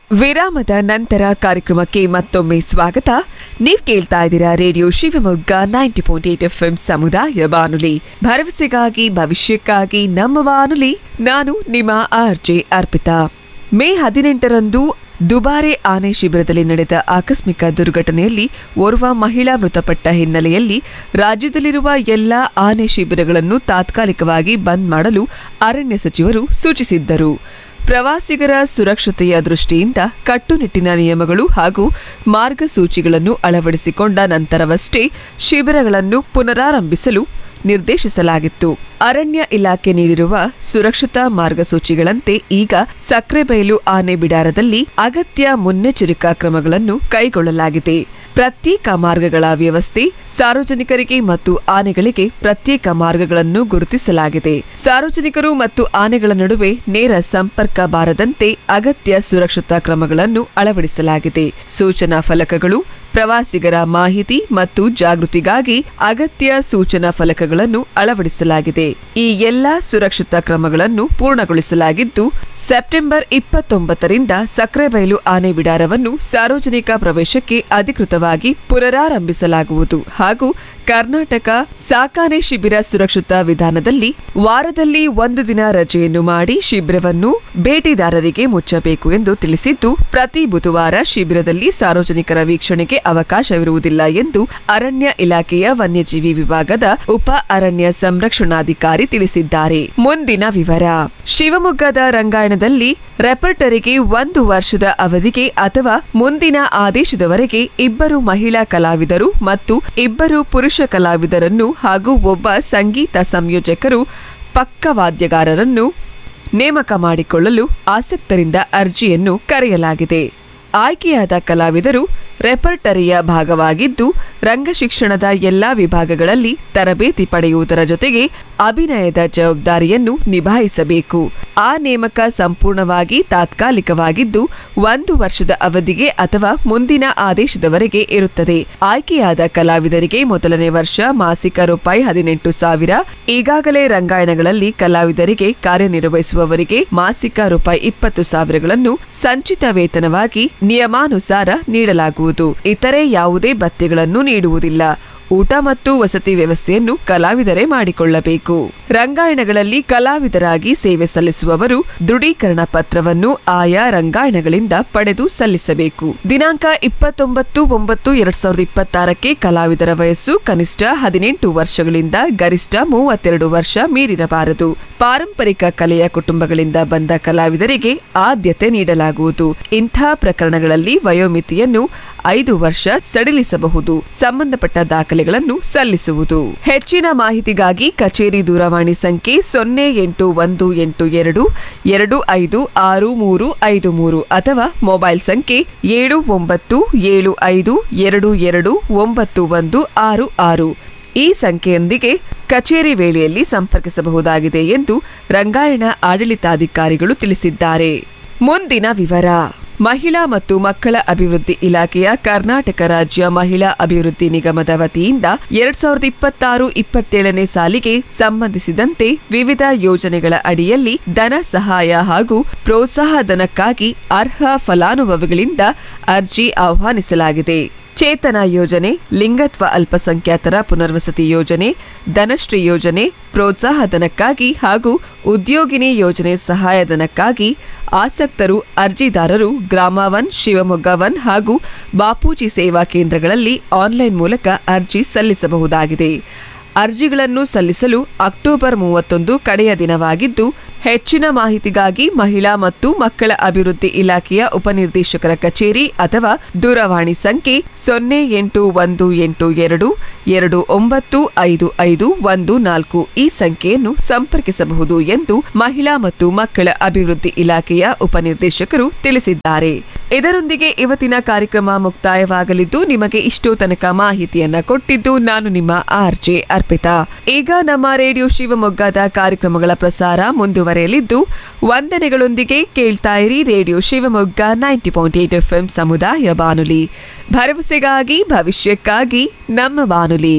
ವಿರಾಮದ ನಂತರ ಕಾರ್ಯಕ್ರಮಕ್ಕೆ ಮತ್ತೊಮ್ಮೆ ಸ್ವಾಗತ ನೀವ್ ಕೇಳ್ತಾ ಇದ್ದೀರಾ radio Shivamogga ninety point eight F M ಸಮುದಾಯ ಬಾನುಲಿ ಭರವಸೆಗಾಗಿ ಭವಿಷ್ಯಕ್ಕಾಗಿ ನಮ್ಮ ಬಾನುಲಿ ನಾನು ನಿಮ್ಮ ಆರ್ ಜೆ ಅರ್ಪಿತಾ ಮೇ ಹದಿನೆಂಟರಂದು ದುಬಾರೆ ಆನೆ ಶಿಬಿರದಲ್ಲಿ ನಡೆದ ಆಕಸ್ಮಿಕ ದುರ್ಘಟನೆಯಲ್ಲಿ ಓರ್ವ ಮಹಿಳಾ ಮೃತಪಟ್ಟ ಹಿನ್ನೆಲೆಯಲ್ಲಿ ರಾಜ್ಯದಲ್ಲಿರುವ ಎಲ್ಲಾ ಆನೆ ಶಿಬಿರಗಳನ್ನು ತಾತ್ಕಾಲಿಕವಾಗಿ ಬಂದ್ ಮಾಡಲು ಅರಣ್ಯ ಸಚಿವರು ಸೂಚಿಸಿದ್ದರು ಪ್ರವಾಸಿಗರ ಸುರಕ್ಷತೆಯ ದೃಷ್ಟಿಯಿಂದ ಕಟ್ಟುನಿಟ್ಟಿನ ನಿಯಮಗಳು ಹಾಗೂ ಮಾರ್ಗಸೂಚಿಗಳನ್ನು ಅಳವಡಿಸಿಕೊಂಡ ನಂತರವಷ್ಟೇ ಶಿಬಿರಗಳನ್ನು ಪುನರಾರಂಭಿಸಲು ನಿರ್ದೇಶಿಸಲಾಗಿತ್ತು ಅರಣ್ಯ ಇಲಾಖೆ ನೀಡಿರುವ ಸುರಕ್ಷತಾ ಮಾರ್ಗಸೂಚಿಗಳಂತೆ ಈಗ ಸಕ್ರೆಬೈಲು ಆನೆ ಬಿಡಾರದಲ್ಲಿ ಅಗತ್ಯ ಮುನ್ನೆಚ್ಚರಿಕಾ ಕ್ರಮಗಳನ್ನು ಕೈಗೊಳ್ಳಲಾಗಿದೆ ಪ್ರತ್ಯೇಕ ಮಾರ್ಗಗಳ ವ್ಯವಸ್ಥೆ ಸಾರ್ವಜನಿಕರಿಗೆ ಮತ್ತು ಆನೆಗಳಿಗೆ ಪ್ರತ್ಯೇಕ ಮಾರ್ಗಗಳನ್ನು ಗುರುತಿಸಲಾಗಿದೆ ಸಾರ್ವಜನಿಕರು ಮತ್ತು ಆನೆಗಳ ನಡುವೆ ನೇರ ಸಂಪರ್ಕ ಬಾರದಂತೆ ಅಗತ್ಯ ಸುರಕ್ಷತಾ ಕ್ರಮಗಳನ್ನು ಅಳವಡಿಸಲಾಗಿದೆ ಸೂಚನಾ ಫಲಕಗಳು ಪ್ರವಾಸಿಗರ ಮಾಹಿತಿ ಮತ್ತು ಜಾಗೃತಿಗಾಗಿ ಅಗತ್ಯ ಸೂಚನಾ ಫಲಕಗಳನ್ನು ಅಳವಡಿಸಲಾಗಿದೆ ಈ ಎಲ್ಲಾ ಸುರಕ್ಷತಾ ಕ್ರಮಗಳನ್ನು ಪೂರ್ಣಗೊಳಿಸಲಾಗಿದ್ದು ಸೆಪ್ಟೆಂಬರ್ ಇಪ್ಪತ್ತೊಂಬತ್ತರಿಂದ ಸಕ್ರೆಬೈಲು ಆನೆ ಬಿಡಾರವನ್ನು ಸಾರ್ವಜನಿಕ ಪ್ರವೇಶಕ್ಕೆ ಅಧಿಕೃತವಾಗಿ ಪುನರಾರಂಭಿಸಲಾಗುವುದು ಹಾಗೂ ಕರ್ನಾಟಕ ಸಾಕಾನೆ ಶಿಬಿರ ಸುರಕ್ಷತಾ ವಿಧಾನದಲ್ಲಿ ವಾರದಲ್ಲಿ ಒಂದು ದಿನ ರಜೆಯನ್ನು ಮಾಡಿ ಶಿಬಿರವನ್ನು ಭೇಟಿದಾರರಿಗೆ ಮುಚ್ಚಬೇಕು ಎಂದು ತಿಳಿಸಿದ್ದು ಪ್ರತಿ ಬುಧವಾರ ಶಿಬಿರದಲ್ಲಿ ಸಾರ್ವಜನಿಕರ ವೀಕ್ಷಣೆಗೆ ಅವಕಾಶವಿರುವುದಿಲ್ಲ ಎಂದು ಅರಣ್ಯ ಇಲಾಖೆಯ ವನ್ಯಜೀವಿ ವಿಭಾಗದ ಉಪ ಅರಣ್ಯ ಸಂರಕ್ಷಣಾಧಿಕಾರಿ ತಿಳಿಸಿದ್ದಾರೆ ಮುಂದಿನ ವಿವರ ಶಿವಮೊಗ್ಗದ ರಂಗಾಯಣದಲ್ಲಿ ರೆಪರ್ಟರಿಗೆ ಒಂದು ವರ್ಷದ ಅವಧಿಗೆ ಅಥವಾ ಮುಂದಿನ ಆದೇಶದವರೆಗೆ ಇಬ್ಬರು ಮಹಿಳಾ ಕಲಾವಿದರು ಮತ್ತು ಇಬ್ಬರು ಪುರುಷ ಕಲಾವಿದರನ್ನು ಹಾಗೂ ಒಬ್ಬ ಸಂಗೀತ ಸಂಯೋಜಕರು ಪಕ್ಕವಾದ್ಯಗಾರರನ್ನು ನೇಮಕ ಮಾಡಿಕೊಳ್ಳಲು ಆಸಕ್ತರಿಂದ ಅರ್ಜಿಯನ್ನು ಕರೆಯಲಾಗಿದೆ ಆಯ್ಕೆಯಾದ ಕಲಾವಿದರು ರೆಪರ್ಟರಿಯ ಭಾಗವಾಗಿದ್ದು ರಂಗಶಿಕ್ಷಣದ ಎಲ್ಲಾ ವಿಭಾಗಗಳಲ್ಲಿ ತರಬೇತಿ ಪಡೆಯುವುದರ ಜೊತೆಗೆ ಅಭಿನಯದ ಜವಾಬ್ದಾರಿಯನ್ನು ನಿಭಾಯಿಸಬೇಕು ಆ ನೇಮಕ ಸಂಪೂರ್ಣವಾಗಿ ತಾತ್ಕಾಲಿಕವಾಗಿದ್ದು ಒಂದು ವರ್ಷದ ಅವಧಿಗೆ ಅಥವಾ ಮುಂದಿನ ಆದೇಶದವರೆಗೆ ಇರುತ್ತದೆ ಆಯ್ಕೆಯಾದ ಕಲಾವಿದರಿಗೆ ಮೊದಲನೇ ವರ್ಷ ಮಾಸಿಕ ರೂಪಾಯಿ ಹದಿನೆಂಟು ಸಾವಿರ ಈಗಾಗಲೇ ರಂಗಾಯಣಗಳಲ್ಲಿ ಕಲಾವಿದರಿಗೆ ಕಾರ್ಯನಿರ್ವಹಿಸುವವರಿಗೆ ಮಾಸಿಕ ರೂಪಾಯಿ ಇಪ್ಪತ್ತು ಸಾವಿರಗಳನ್ನು ಸಂಚಿತ ವೇತನವಾಗಿ ನಿಯಮಾನುಸಾರ ನೀಡಲಾಗುವುದು ಇತರೆ ಯಾವುದೇ ಭತ್ಯೆಗಳನ್ನು ನೀಡುವುದಿಲ್ಲ ಊಟ ಮತ್ತು ವಸತಿ ವ್ಯವಸ್ಥೆಯನ್ನು ಕಲಾವಿದರೇ ಮಾಡಿಕೊಳ್ಳಬೇಕು ರಂಗಾಯಣಗಳಲ್ಲಿ ಕಲಾವಿದರಾಗಿ ಸೇವೆ ಸಲ್ಲಿಸುವವರು ದೃಢೀಕರಣ ಪತ್ರವನ್ನು ಆಯಾ ರಂಗಾಯಣಗಳಿಂದ ಪಡೆದು ಸಲ್ಲಿಸಬೇಕು ದಿನಾಂಕ ಇಪ್ಪತ್ತೊಂಬತ್ತು ಒಂಬತ್ತು ಎರಡ್ ಸಾವಿರದ ಇಪ್ಪತ್ತಾರಕ್ಕೆ ಕಲಾವಿದರ ವಯಸ್ಸು ಕನಿಷ್ಠ ಹದಿನೆಂಟು ವರ್ಷಗಳಿಂದ ಗರಿಷ್ಠ ಮೂವತ್ತೆರಡು ವರ್ಷ ಮೀರಿರಬಾರದು ಪಾರಂಪರಿಕ ಕಲೆಯ ಕುಟುಂಬಗಳಿಂದ ಬಂದ ಕಲಾವಿದರಿಗೆ ಆದ್ಯತೆ ನೀಡಲಾಗುವುದು ಇಂಥ ಪ್ರಕರಣಗಳಲ್ಲಿ ವಯೋಮಿತಿಯನ್ನು ಐದು ವರ್ಷ ಸಡಿಲಿಸಬಹುದು ಸಂಬಂಧಪಟ್ಟ ದಾಖಲೆಗಳನ್ನು ಸಲ್ಲಿಸುವುದು ಹೆಚ್ಚಿನ ಮಾಹಿತಿಗಾಗಿ ಕಚೇರಿ ದೂರವಾಣಿ ಸಂಖ್ಯೆ ಸೊನ್ನೆ ಎಂಟು ಒಂದು ಎಂಟು ಎರಡು ಎರಡು ಐದು ಆರು ಮೂರು ಐದು ಮೂರು ಅಥವಾ ಮೊಬೈಲ್ ಸಂಖ್ಯೆ ಏಳು ಒಂಬತ್ತು ಏಳು ಐದು ಎರಡು ಎರಡು ಒಂಬತ್ತು ಒಂದು ಆರು ಆರು ಈ ಸಂಖ್ಯೆಯೊಂದಿಗೆ ಕಚೇರಿ ವೇಳೆಯಲ್ಲಿ ಸಂಪರ್ಕಿಸಬಹುದಾಗಿದೆ ಎಂದು ರಂಗಾಯಣ ಆಡಳಿತಾಧಿಕಾರಿಗಳು ತಿಳಿಸಿದ್ದಾರೆ ಮುಂದಿನ ವಿವರ ಮಹಿಳಾ ಮತ್ತು ಮಕ್ಕಳ ಅಭಿವೃದ್ಧಿ ಇಲಾಖೆಯ ಕರ್ನಾಟಕ ರಾಜ್ಯ ಮಹಿಳಾ ಅಭಿವೃದ್ಧಿ ನಿಗಮದ ವತಿಯಿಂದ ಎರಡ್ ಸಾವಿರದ ಇಪ್ಪತ್ತಾರು ಇಪ್ಪತ್ತೇಳನೇ ಸಾಲಿಗೆ ಸಂಬಂಧಿಸಿದಂತೆ ವಿವಿಧ ಯೋಜನೆಗಳ ಅಡಿಯಲ್ಲಿ ಧನ ಸಹಾಯ ಹಾಗೂ ಪ್ರೋತ್ಸಾಹ ಧನಕ್ಕಾಗಿ ಅರ್ಹ ಫಲಾನುಭವಿಗಳಿಂದ ಅರ್ಜಿ ಆಹ್ವಾನಿಸಲಾಗಿದೆ ಚೇತನ ಯೋಜನೆ ಲಿಂಗತ್ವ ಅಲ್ಪಸಂಖ್ಯಾತರ ಪುನರ್ವಸತಿ ಯೋಜನೆ ಧನಶ್ರೀ ಯೋಜನೆ ಪ್ರೋತ್ಸಾಹ ಧನಕ್ಕಾಗಿ ಹಾಗೂ ಉದ್ಯೋಗಿನಿ ಯೋಜನೆ ಸಹಾಯಧನಕ್ಕಾಗಿ ಆಸಕ್ತರು ಅರ್ಜಿದಾರರು ಗ್ರಾಮ ಒನ್ ಶಿವಮೊಗ್ಗ ಒನ್ ಹಾಗೂ ಬಾಪೂಜಿ ಸೇವಾ ಕೇಂದ್ರಗಳಲ್ಲಿ ಆನ್ಲೈನ್ ಮೂಲಕ ಅರ್ಜಿ ಸಲ್ಲಿಸಬಹುದಾಗಿದೆ ಅರ್ಜಿಗಳನ್ನು ಸಲ್ಲಿಸಲು ಅಕ್ಟೋಬರ್ ಮೂವತ್ತೊಂದು ಕಡೆಯ ದಿನವಾಗಿದ್ದು ಹೆಚ್ಚಿನ ಮಾಹಿತಿಗಾಗಿ ಮಹಿಳಾ ಮತ್ತು ಮಕ್ಕಳ ಅಭಿವೃದ್ಧಿ ಇಲಾಖೆಯ ಉಪನಿರ್ದೇಶಕರ ಕಚೇರಿ ಅಥವಾ ದೂರವಾಣಿ ಸಂಖ್ಯೆ ಸೊನ್ನೆ ಎಂಟು ಒಂದು ಎಂಟು ಎರಡು ಎರಡು ಒಂಬತ್ತು ಐದು ಐದು ಒಂದು ನಾಲ್ಕು ಈ ಸಂಖ್ಯೆಯನ್ನು ಸಂಪರ್ಕಿಸಬಹುದು ಎಂದು ಮಹಿಳಾ ಮತ್ತು ಮಕ್ಕಳ ಅಭಿವೃದ್ಧಿ ಇಲಾಖೆಯ ಉಪನಿರ್ದೇಶಕರು ತಿಳಿಸಿದ್ದಾರೆ ಇದರೊಂದಿಗೆ ಇವತ್ತಿನ ಕಾರ್ಯಕ್ರಮ ಮುಕ್ತಾಯವಾಗಲಿದ್ದು ನಿಮಗೆ ಇಷ್ಟೋ ತನಕ ಮಾಹಿತಿಯನ್ನ ಕೊಟ್ಟಿದ್ದು ನಾನು ನಿಮ್ಮ ಆರ್ಜೆ ಅರ್ಪಿತಾ ಈಗ ನಮ್ಮ ರೇಡಿಯೋ ಶಿವಮೊಗ್ಗದ ಕಾರ್ಯಕ್ರಮಗಳ ಪ್ರಸಾರ ಮುಂದುವರೆಯಲಿದ್ದು ವಂದನೆಗಳೊಂದಿಗೆ ಕೇಳ್ತಾ ಇರಿ radio Shivamogga ninety point eight F ಸಮುದಾಯ ಬಾನುಲಿ ಭರವಸೆಗಾಗಿ ಭವಿಷ್ಯಕ್ಕಾಗಿ ನಮ್ಮ ಬಾನುಲಿ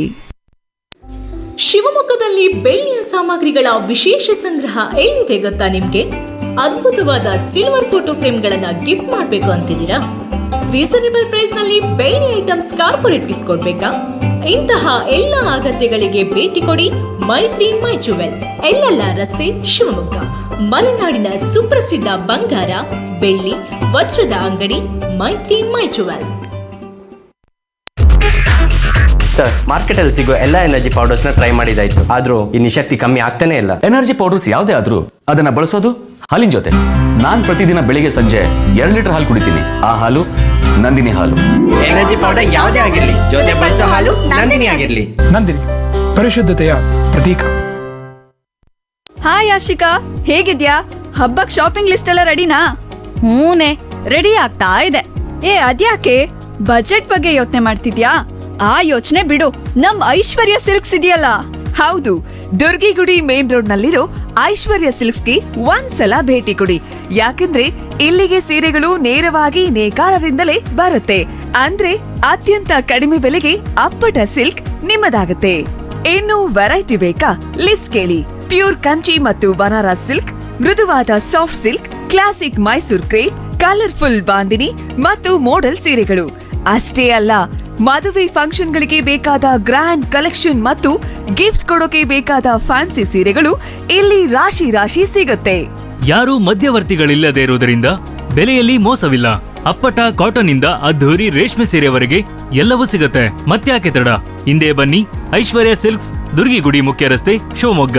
ಶಿವಮೊಗ್ಗದಲ್ಲಿ ಬೆಳ್ಳಿಯ ಸಾಮಗ್ರಿಗಳ ವಿಶೇಷ ಸಂಗ್ರಹ ಎಲ್ಲಿದೆ ಗೊತ್ತಾ ನಿಮ್ಗೆ ಅದ್ಭುತವಾದ ಸಿಲ್ವರ್ ಫೋಟೋ ಫ್ರೇಮ್ಗಳನ್ನ ಗಿಫ್ಟ್ ಮಾಡಬೇಕು ಅಂತಿದ್ದೀರಾ ರೀಸನೇಬಲ್ ಪ್ರೈಸ್ ನಲ್ಲಿ ಬೇರೆ ಐಟಮ್ಸ್ ಕಾರ್ಪೊರೇಟ್ ಗಿಫ್ಟ್ ಕೊಡ್ಬೇಕಾ ಇಂತಹ ಎಲ್ಲ ಅಗತ್ಯಗಳಿಗೆ ಭೇಟಿ ಕೊಡಿ ಮೈತ್ರಿ ಮೈ ಜುವೆಲ್ ಎಲ್ಲೆಲ್ಲ ರಸ್ತೆ ಶಿವಮೊಗ್ಗ ಮಲೆನಾಡಿನ ಸುಪ್ರಸಿದ್ಧ ಬಂಗಾರ ಬೆಳ್ಳಿ ವಜ್ರದ ಅಂಗಡಿ ಮೈತ್ರಿ ಮೈ ಜುವೆಲ್ ಸರ್ ಮಾರ್ಕೆಟಲ್ಲಿ ಸಿಗೋ ಎಲ್ಲ ಎನರ್ಜಿ ಪೌಡರ್ಸ್ನ ಟ್ರೈ ಮಾಡಿದಾಯ್ತು ಆದ್ರೂ ಈ ನಿಶಕ್ತಿ ಕಮ್ಮಿ ಆಗ್ತಾನೆ ಇಲ್ಲ ಎನರ್ಜಿ ಪೌಡರ್ಸ್ ಯಾವುದೇ ಆದ್ರೂ ಅದನ್ನ ಬಳಸೋದು ಹಾಲಿನ ಜೊತೆ ನಾನ್ ಪ್ರತಿದಿನ ಬೆಳಿಗ್ಗೆ ಸಂಜೆ ಎರಡು ಲೀಟರ್ ಹಾಲು ಕುಡಿತೀನಿ ಆ ಹಾಲು ನಂದಿನಿ ಹಾಲು ಎನರ್ಜಿ ಪೌಡರ್ ಯಾವುದೇ ಆಗಿರ್ಲಿ ಜೊತೆ ಬಳಸೋ ಹಾಲು ನಂದಿನಿ ಆಗಿರ್ಲಿ ನಂದಿನಿ ಪರಿಶುದ್ಧತೆಯ ಪ್ರತೀಕ ಹಾಯ್ ಆಶಿಕಾ ಹೇಗಿದ್ಯಾ ಹಬ್ಬಕ್ ಶಾಪಿಂಗ್ ಲಿಸ್ಟ್ ಎಲ್ಲ ರೆಡಿನಾ ಹೂನೆ ರೆಡಿ ಆಗ್ತಾ ಇದೆ ಏ ಅದ್ಯಾಕೆ ಬಜೆಟ್ ಬಗ್ಗೆ ಯೋಚನೆ ಮಾಡ್ತಿದ್ಯಾ ಆ ಯೋಚನೆ ಬಿಡು ನಮ್ ಐಶ್ವರ್ಯ ಸಿಲ್ಕ್ಸ್ ಇದೆಯಲ್ಲ ಹೌದು ದುರ್ಗಿಗುಡಿ ಮೇನ್ ರೋಡ್ ನಲ್ಲಿರೋ ಐಶ್ವರ್ಯ ಸಿಲ್ಕ್ಸ್ಗೆ ಒಂದ್ಸಲ ಭೇಟಿ ಕೊಡಿ ಯಾಕಂದ್ರೆ ಇಲ್ಲಿಗೆ ಸೀರೆಗಳು ನೇರವಾಗಿ ನೇಕಾರರಿಂದಲೇ ಬರುತ್ತೆ ಅಂದ್ರೆ ಅತ್ಯಂತ ಕಡಿಮೆ ಬೆಲೆಗೆ ಅಪ್ಪಟ ಸಿಲ್ಕ್ ನಿಮ್ಮದಾಗುತ್ತೆ ಇನ್ನು ವೆರೈಟಿ ಬೇಕಾ ಲಿಸ್ಟ್ ಕೇಳಿ ಪ್ಯೂರ್ ಕಂಚಿ ಮತ್ತು ಬನಾರಸ್ ಸಿಲ್ಕ್ ಮೃದುವಾದ soft silk classic Mysore crepe colourful bandhani ಮತ್ತು ಮೋಡಲ್ ಸೀರೆಗಳು ಅಷ್ಟೇ ಅಲ್ಲ ಮದುವೆ ಫಂಕ್ಷನ್ಗಳಿಗೆ ಬೇಕಾದ ಗ್ರ್ಯಾಂಡ್ ಕಲೆಕ್ಷನ್ ಮತ್ತು ಗಿಫ್ಟ್ ಕೊಡೋಕೆ ಬೇಕಾದ ಫ್ಯಾನ್ಸಿ ಸೀರೆಗಳು ಇಲ್ಲಿ ರಾಶಿ ರಾಶಿ ಸಿಗುತ್ತೆ ಯಾರೂ ಮಧ್ಯವರ್ತಿಗಳಿಲ್ಲದೆ ಇರುವುದರಿಂದ ಬೆಲೆಯಲ್ಲಿ ಮೋಸವಿಲ್ಲ ಅಪ್ಪಟ ಕಾಟನ್ ಇಂದ ಅದ್ಧೂರಿ ರೇಷ್ಮೆ ಸೀರೆವರೆಗೆ ಎಲ್ಲವೂ ಸಿಗುತ್ತೆ ಮತ್ತ್ಯಾಕೆ ತಡ ಹಿಂದೆ ಬನ್ನಿ ಐಶ್ವರ್ಯ ಸಿಲ್ಕ್ಸ್ ದುರ್ಗಿಗುಡಿ ಮುಖ್ಯ ರಸ್ತೆ ಶಿವಮೊಗ್ಗ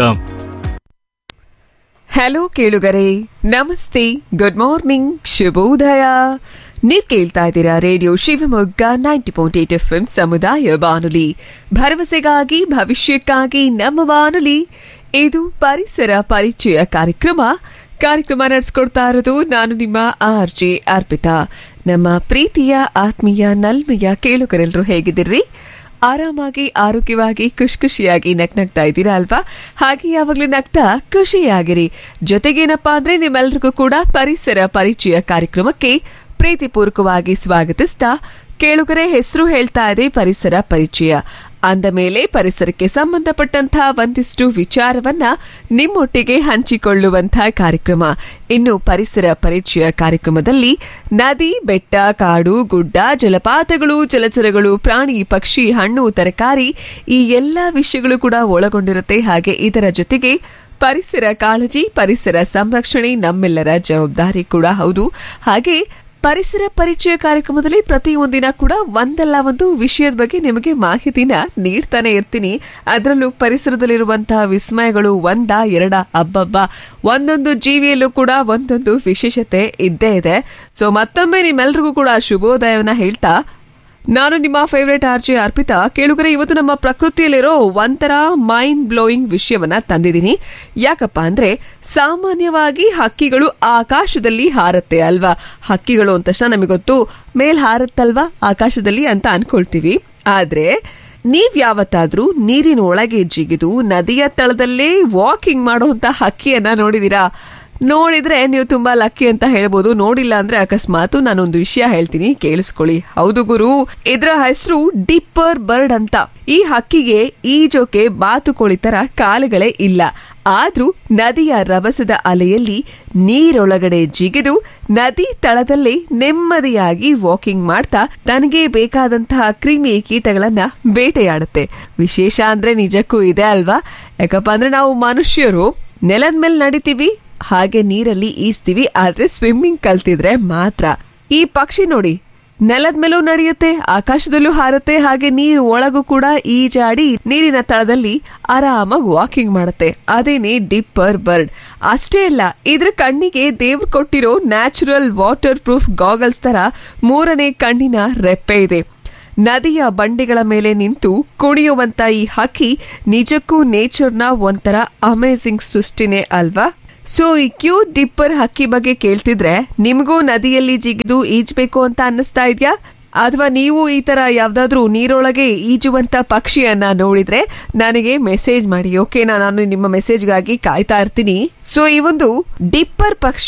ಹಲೋ ಕೇಳುಗರೆ ನಮಸ್ತೆ ಗುಡ್ ಮಾರ್ನಿಂಗ್ ಶುಭೋದಯ ನೀವ್ ಕೇಳ್ತಾ ಇದ್ದೀರಾ radio Shivamogga ninety point eight F ಸಮುದಾಯ ಬಾನುಲಿ ಭರವಸೆಗಾಗಿ ಭವಿಷ್ಯಕ್ಕಾಗಿ ನಮ್ಮ ಬಾನುಲಿ ಇದು ಪರಿಸರ ಪರಿಚಯ ಕಾರ್ಯಕ್ರಮ ಕಾರ್ಯಕ್ರಮ ನಡೆಸ್ಕೊಡ್ತಾ ಇರೋದು ನಾನು ನಿಮ್ಮ ಆರ್ ಜೆ ಅರ್ಪಿತಾ ನಮ್ಮ ಪ್ರೀತಿಯ ಆತ್ಮೀಯ ನಲ್ಮೆಯ ಕೇಳುಗರೆಲ್ಲರೂ ಹೇಗಿದ್ದೀರಿ ಆರಾಮಾಗಿ ಆರೋಗ್ಯವಾಗಿ ಖುಷಿ ಖುಷಿಯಾಗಿ ನಗ್ನಗ್ತಾ ಇದ್ದೀರಾ ಅಲ್ವಾ ಹಾಗೆ ಯಾವಾಗ್ಲೂ ನಗ್ತಾ ಖುಷಿಯಾಗಿರಿ ಜೊತೆಗೇನಪ್ಪಾ ಅಂದ್ರೆ ನಿಮ್ಮೆಲ್ರಿಗೂ ಕೂಡ ಪರಿಸರ ಪರಿಚಯ ಕಾರ್ಯಕ್ರಮಕ್ಕೆ ಪ್ರೀತಿಪೂರ್ವಕವಾಗಿ ಸ್ವಾಗತಿಸ್ತಾ ಕೇಳುಗರೆ ಹೆಸರು ಹೇಳ್ತಾ ಇದೆ ಪರಿಸರ ಪರಿಚಯ ಅಂದ ಮೇಲೆ ಪರಿಸರಕ್ಕೆ ಸಂಬಂಧಪಟ್ಟಂತಹ ಒಂದಿಷ್ಟು ವಿಚಾರವನ್ನ ನಿಮ್ಮೊಟ್ಟಿಗೆ ಹಂಚಿಕೊಳ್ಳುವಂತಹ ಕಾರ್ಯಕ್ರಮ ಇನ್ನು ಪರಿಸರ ಪರಿಚಯ ಕಾರ್ಯಕ್ರಮದಲ್ಲಿ ನದಿ ಬೆಟ್ಟ ಕಾಡು ಗುಡ್ಡ ಜಲಪಾತಗಳು ಜಲಚರಗಳು ಪ್ರಾಣಿ ಪಕ್ಷಿ ಹಣ್ಣು ತರಕಾರಿ ಈ ಎಲ್ಲ ವಿಷಯಗಳು ಕೂಡ ಒಳಗೊಂಡಿರುತ್ತೆ ಹಾಗೆ ಇದರ ಜೊತೆಗೆ ಪರಿಸರ ಕಾಳಜಿ ಪರಿಸರ ಸಂರಕ್ಷಣೆ ನಮ್ಮೆಲ್ಲರ ಜವಾಬ್ದಾರಿ ಕೂಡ ಹೌದು ಹಾಗೆ ಪರಿಸರ ಪರಿಚಯ ಕಾರ್ಯಕ್ರಮದಲ್ಲಿ ಪ್ರತಿಯೊಂದಿನ ಕೂಡ ಒಂದಲ್ಲ ಒಂದು ವಿಷಯದ ಬಗ್ಗೆ ನಿಮಗೆ ಮಾಹಿತಿನ ನೀಡ್ತಾನೆ ಇರ್ತೀನಿ ಅದರಲ್ಲೂ ಪರಿಸರದಲ್ಲಿರುವಂತಹ ವಿಸ್ಮಯಗಳು ಒಂದ ಎರಡ ಅಬ್ಬಬ್ಬ ಒಂದೊಂದು ಜೀವಿಯಲ್ಲೂ ಕೂಡ ಒಂದೊಂದು ವಿಶೇಷತೆ ಇದ್ದೇ ಇದೆ ಸೊ ಮತ್ತೊಮ್ಮೆ ನಿಮ್ಮೆಲ್ರಿಗೂ ಕೂಡ ಶುಭೋದಯವನ್ನ ಹೇಳ್ತಾ ನಾನು ನಿಮ್ಮ ಫೇವ್ರೆಟ್ ಆರ್ಜಿ ಅರ್ಪಿತಾ ಕೇಳುಗರೆ ಇವತ್ತು ನಮ್ಮ ಪ್ರಕೃತಿಯಲ್ಲಿರೋ ಒಂಥರ ಮೈಂಡ್ ಬ್ಲೋಯಿಂಗ್ ವಿಷಯವನ್ನ ತಂದಿದ್ದೀನಿ ಯಾಕಪ್ಪ ಅಂದ್ರೆ ಸಾಮಾನ್ಯವಾಗಿ ಹಕ್ಕಿಗಳು ಆಕಾಶದಲ್ಲಿ ಹಾರತ್ತೆ ಅಲ್ವಾ ಹಕ್ಕಿಗಳು ಅಂತ ತಕ್ಷಣ ನಮಗೆ ಗೊತ್ತು ಮೇಲ್ ಹಾರತ್ತಲ್ವಾ ಆಕಾಶದಲ್ಲಿ ಅಂತ ಅನ್ಕೊಳ್ತೀವಿ ಆದ್ರೆ ನೀವ್ ಯಾವತ್ತಾದ್ರೂ ನೀರಿನ ಒಳಗೆ ಜಿಗಿದು ನದಿಯ ತಳದಲ್ಲೇ ವಾಕಿಂಗ್ ಮಾಡುವಂತ ಹಕ್ಕಿಯನ್ನ ನೋಡಿದೀರಾ ನೋಡಿದ್ರೆ ನೀವು ತುಂಬಾ ಲಕ್ಕಿ ಅಂತ ಹೇಳ್ಬೋದು ನೋಡಿಲ್ಲ ಅಂದ್ರೆ ಅಕಸ್ಮಾತ್ ನಾನೊಂದು ವಿಷಯ ಹೇಳ್ತೀನಿ ಕೇಳಿಸ್ಕೊಳ್ಳಿ ಹೌದು ಗುರು ಇದರ ಹೆಸರು ಡಿಪ್ಪರ್ ಬರ್ಡ್ ಅಂತ ಈ ಹಕ್ಕಿಗೆ ಈಜೋಕೆ ಬಾತುಕೋಳಿ ತರ ಕಾಲುಗಳೇ ಇಲ್ಲ ಆದ್ರೂ ನದಿಯ ರಭಸದ ಅಲೆಯಲ್ಲಿ ನೀರೊಳಗಡೆ ಜಿಗಿದು ನದಿ ತಳದಲ್ಲಿ ನೆಮ್ಮದಿಯಾಗಿ ವಾಕಿಂಗ್ ಮಾಡ್ತಾ ತನಗೆ ಬೇಕಾದಂತಹ ಕ್ರಿಮಿ ಕೀಟಗಳನ್ನ ಬೇಟೆಯಾಡುತ್ತೆ ವಿಶೇಷ ಅಂದ್ರೆ ನಿಜಕ್ಕೂ ಇದೆ ಅಲ್ವಾ ಯಾಕಪ್ಪ ಅಂದ್ರೆ ನಾವು ಮನುಷ್ಯರು ನೆಲದ ಮೇಲೆ ನಡಿತೀವಿ ಹಾಗೆ ನೀರಲ್ಲಿ ಈಜ್ತೀವಿ ಆದ್ರೆ ಸ್ವಿಮ್ಮಿಂಗ್ ಕಲ್ತಿದ್ರೆ ಮಾತ್ರ ಈ ಪಕ್ಷಿ ನೋಡಿ ನೆಲದ ಮೇಲೂ ನಡೆಯುತ್ತೆ ಆಕಾಶದಲ್ಲೂ ಹಾರುತ್ತೆ ಹಾಗೆ ನೀರು ಒಳಗೂ ಕೂಡ ಈಜಾಡಿ ನೀರಿನ ತಳದಲ್ಲಿ ಆರಾಮಾಗಿ ವಾಕಿಂಗ್ ಮಾಡುತ್ತೆ ಅದೇನೆ ಡಿಪ್ಪರ್ ಬರ್ಡ್ ಅಷ್ಟೇ ಅಲ್ಲ ಇದ್ರ ಕಣ್ಣಿಗೆ ದೇವ್ರು ಕೊಟ್ಟಿರೋ ನ್ಯಾಚುರಲ್ ವಾಟರ್ ಪ್ರೂಫ್ ಗಾಗಲ್ಸ್ ತರ ಮೂರನೇ ಕಣ್ಣಿನ ರೆಪ್ಪೆ ಇದೆ ನದಿಯ ಬಂಡೆಗಳ ಮೇಲೆ ನಿಂತು ಕುಣಿಯುವಂತ ಈ ಹಕ್ಕಿ ನಿಜಕ್ಕೂ ನೇಚರ್ನ ಒಂಥರ ಅಮೇಸಿಂಗ್ ಸೃಷ್ಟಿನೇ ಅಲ್ವಾ ಸೊ ಈ ಕ್ಯೂಟ್ ಡಿಪ್ಪರ್ ಹಕ್ಕಿ ಬಗ್ಗೆ ಕೇಳ್ತಿದ್ರೆ ನಿಮಗೂ ನದಿಯಲ್ಲಿ ಜಿಗಿದು ಈಜ್ಬೇಕು ಅಂತ ಅನ್ನಿಸ್ತಾ ಇದ್ಯಾ ಅಥವಾ ನೀವು ಈ ತರ ಯಾವ್ದಾದ್ರೂ ನೀರೊಳಗೆ ಈಜುವಂತ ಪಕ್ಷಿಯನ್ನ ನೋಡಿದ್ರೆ ನನಗೆ ಮೆಸೇಜ್ ಮಾಡಿ ಓಕೆನಾ ನಾನು ನಿಮ್ಮ ಮೆಸೇಜ್ಗಾಗಿ ಕಾಯ್ತಾ ಇರ್ತೀನಿ ಸೊ ಈ ಒಂದು ಡಿಪ್ಪರ್ ಪಕ್ಷಿ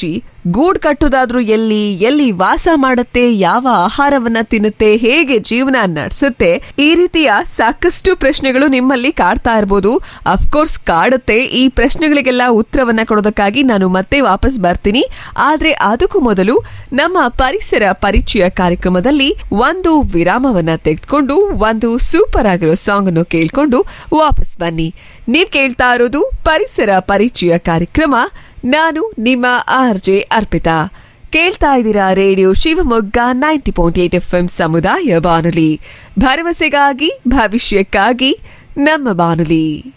ಗೂಡ್ ಕಟ್ಟೋದಾದ್ರೂ ಎಲ್ಲಿ ಎಲ್ಲಿ ವಾಸ ಮಾಡುತ್ತೆ ಯಾವ ಆಹಾರವನ್ನ ತಿನ್ನುತ್ತೆ ಹೇಗೆ ಜೀವನ ನಡೆಸುತ್ತೆ ಈ ರೀತಿಯ ಸಾಕಷ್ಟು ಪ್ರಶ್ನೆಗಳು ನಿಮ್ಮಲ್ಲಿ ಕಾಡ್ತಾ ಇರ್ಬೋದು ಅಫ್ಕೋರ್ಸ್ ಕಾಡುತ್ತೆ ಈ ಪ್ರಶ್ನೆಗಳಿಗೆಲ್ಲ ಉತ್ತರವನ್ನ ಕೊಡೋದಕ್ಕಾಗಿ ನಾನು ಮತ್ತೆ ವಾಪಸ್ ಬರ್ತೀನಿ ಆದ್ರೆ ಅದಕ್ಕೂ ಮೊದಲು ನಮ್ಮ ಪರಿಸರ ಪರಿಚಯ ಕಾರ್ಯಕ್ರಮದಲ್ಲಿ ಒಂದು ವಿರಾಮವನ್ನ ತೆಗೆದುಕೊಂಡು ಒಂದು ಸೂಪರ್ ಆಗಿರೋ ಸಾಂಗ್ ಅನ್ನು ಕೇಳ್ಕೊಂಡು ವಾಪಸ್ ಬನ್ನಿ ನೀವ್ ಕೇಳ್ತಾ ಇರೋದು ಪರಿಸರ ಪರಿಚಯ ಕಾರ್ಯಕ್ರಮ ನಾನು ನಿಮ್ಮ ಆರ್ ಜೆ ಅರ್ಪಿತಾ ಕೇಳ್ತಾ ಇದ್ದೀರಾ radio Shivamogga ninety point eight F M ಸಮುದಾಯ ಬಾನುಲಿ ಭರವಸೆಗಾಗಿ ಭವಿಷ್ಯಕ್ಕಾಗಿ ನಮ್ಮ ಬಾನುಲಿ